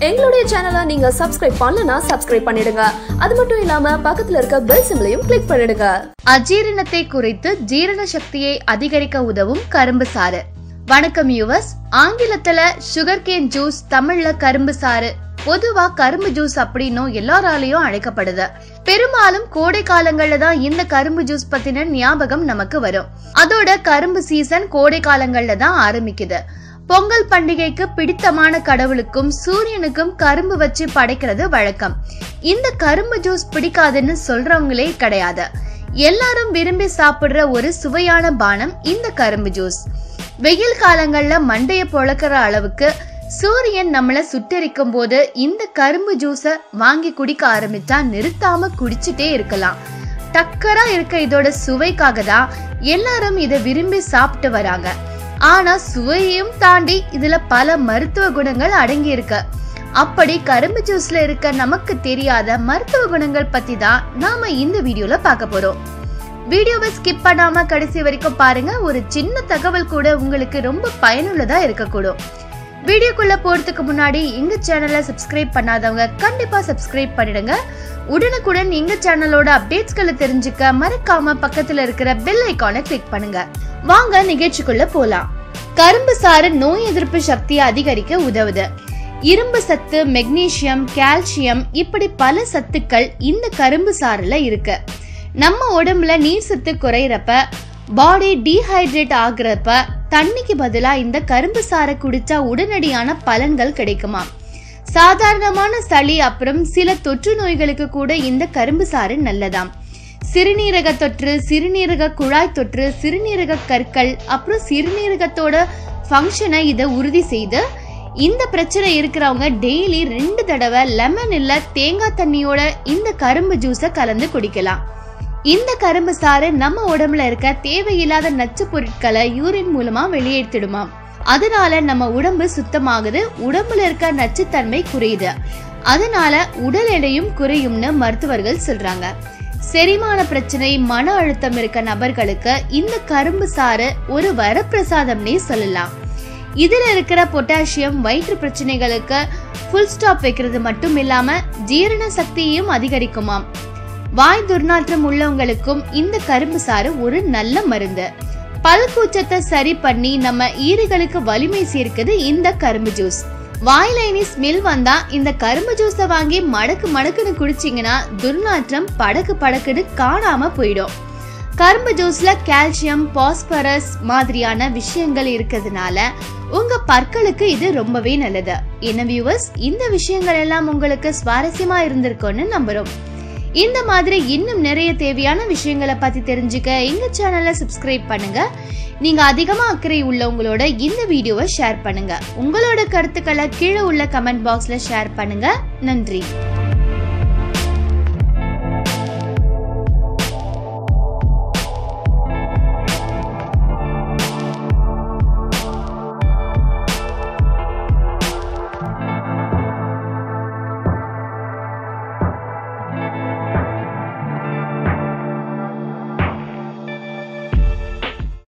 எங்களுடைய சேனலை நீங்க சப்ஸ்கிரைப் பண்ணலனா சப்ஸ்கிரைப் பண்ணிடுங்க அது மட்டும் இல்லாம பக்கத்துல இருக்க பெல் சிம்லையும் கிளிக் பண்ணிடுங்க அஜீரணத்தை குறைத்து ஜீரண சக்தியை அதிகரிக்க உதவும் கரும்பு சாறு வணக்கம் யூவர்ஸ் ஆங்கிலத்துல சுகர் கேன் ஜூஸ் தமிழ்ல கரும்பு சாறு பொதுவா கரும்பு ஜூஸ் அப்படின்னும் எல்லாராலையும் அழைக்கப்படுது பெரும்பாலும் கோடை காலங்கள்ல தான் இந்த கரும்பு ஜூஸ் பத்தின ஞாபகம் நமக்கு வரும் அதோட கரும்பு சீசன் கோடை காலங்கள்ல தான் ஆரம்பிக்குது பொங்கல் பண்டிகைக்கு பிடித்தமான கடவுளுக்கும் சூரியனுக்கும் கரும்பு வச்சு படைக்கிறது வழக்கம் இந்த கரும்பு ஜூஸ் பிடிக்காதுன்னு சொல்றவங்களே கிடையாது எல்லாரும் விரும்பி சாப்பிடுற ஒரு சுவையான பானம் இந்த கரும்பு ஜூஸ் வெயில் காலங்கள்ல மண்டைய பொழக்கிற அளவுக்கு சூரியன் நம்மள சுட்டெரிக்கும் போது இந்த கரும்பு ஜூஸ வாங்கி குடிக்க ஆரம்பிச்சா நிறுத்தாம குடிச்சிட்டே இருக்கலாம் டக்கரா இருக்க இதோட சுவைக்காக தான் எல்லாரும் இதை விரும்பி சாப்பிட்டு வராங்க ஆனா சுவையையும் தாண்டி இதுல பல மருத்துவ குணங்கள் அடங்கி இருக்கு அப்படி கரும்பு ஜூஸ்ல இருக்க நமக்கு தெரியாத மருத்துவ குணங்கள் பத்தி தான் நாம இந்த வீடியோல பார்க்க போறோம் வீடியோவை ஸ்கிப் பண்ணாம கடைசி வரைக்கும் பாருங்க ஒரு சின்ன தகவல் கூட உங்களுக்கு ரொம்ப பயனுள்ளதா இருக்கக்கூடும் வீடியோக்குள்ள போறதுக்கு முன்னாடி எங்க சேனலை சப்ஸ்கிரைப் பண்ணாதவங்க கண்டிப்பா சப்ஸ்கிரைப் பண்ணிடுங்க உடனுக்குடன் எங்க சேனலோட அப்டேட்ஸ்களை தெரிஞ்சுக்க மறக்காம பக்கத்துல இருக்கிற பெல் ஐகானை கிளிக் பண்ணுங்க வாங்க நிகழ்ச்சிக்குள்ள போலாம் கரும்பு சாறு நோய் எதிர்ப்பு சக்தியை அதிகரிக்க உதவுது இரும்பு சத்து மெக்னீசியம் கால்சியம் இப்படி பல சத்துக்கள் இந்த கரும்பு சாறுல இருக்கு நம்ம உடம்புல நீர் சத்து குறையிறப்ப பாடி டீஹைட்ரேட் ஆகுறப்ப தண்ணிக்கு பதிலா இந்த கரும்பு சாறை குடிச்சா உடனடியான பலன்கள் கிடைக்குமா சாதாரணமான சளி அப்புறம் சில தொற்று நோய்களுக்கு கூட இந்த கரும்பு சாறு நல்லதாம் சிறுநீரக தொற்று சிறுநீரக குழாய் தொற்று சிறுநீரக கற்கள் அப்புறம் சிறுநீரகத்தோட ஃபங்க்ஷனை இதை உறுதி செய்து இந்த பிரச்சனை இருக்கிறவங்க டெய்லி ரெண்டு தடவை லெமன் இல்ல தேங்காய் தண்ணியோட இந்த கரும்பு ஜூஸை கலந்து குடிக்கலாம் இந்த கரும்பு சாறு நம்ம உடம்புல இருக்க தேவையில்லாத நச்சு பொருட்களை யூரின் மூலமா வெளியேற்றிடுமாம் அதனால நம்ம உடம்பு சுத்தமாகுது உடம்புல இருக்க நச்சுத்தன்மை குறையுது அதனால உடல் எடையும் குறையும்னு மருத்துவர்கள் சொல்றாங்க செரிமான பிரச்சனை மன அழுத்தம் இருக்க நபர்களுக்கு இந்த கரும்பு சாறு ஒரு வரப்பிரசாதம்னே சொல்லலாம் இதுல இருக்கிற பொட்டாசியம் வயிற்று பிரச்சனைகளுக்கு ஃபுல் ஸ்டாப் வைக்கிறது மட்டும் இல்லாம ஜீரண சக்தியையும் அதிகரிக்குமாம் வாய் துர்நாற்றம் உள்ளவங்களுக்கும் இந்த கரும்பு சாறு ஒரு நல்ல மருந்து பல் கூச்சத்தை சரி பண்ணி நம்ம ஈறுகளுக்கு வலிமை சேர்க்குது இந்த கரும்பு ஜூஸ் வாயில இனி ஸ்மெல் வந்தா இந்த கரும்பு ஜூஸை வாங்கி மடக்கு மடக்குன்னு குடிச்சிங்கன்னா துர்நாற்றம் படக்கு படக்குன்னு காணாம போயிடும் கரும்பு ஜூஸ்ல கால்சியம் பாஸ்பரஸ் மாதிரியான விஷயங்கள் இருக்கிறதுனால உங்க பற்களுக்கு இது ரொம்பவே நல்லது என்ன வியூவர்ஸ் இந்த விஷயங்கள் எல்லாம் உங்களுக்கு சுவாரஸ்யமா இருந்திருக்கும்னு நம்புறோம் இந்த மாதிரி இன்னும் நிறைய தேவையான விஷயங்களை பத்தி தெரிஞ்சுக்க எங்க சேனலை சப்ஸ்கிரைப் பண்ணுங்க நீங்க அதிகமா அக்கறை உள்ளவங்களோட இந்த வீடியோவை ஷேர் பண்ணுங்க உங்களோட கருத்துக்களை கீழே உள்ள கமெண்ட் பாக்ஸ்ல ஷேர் பண்ணுங்க நன்றி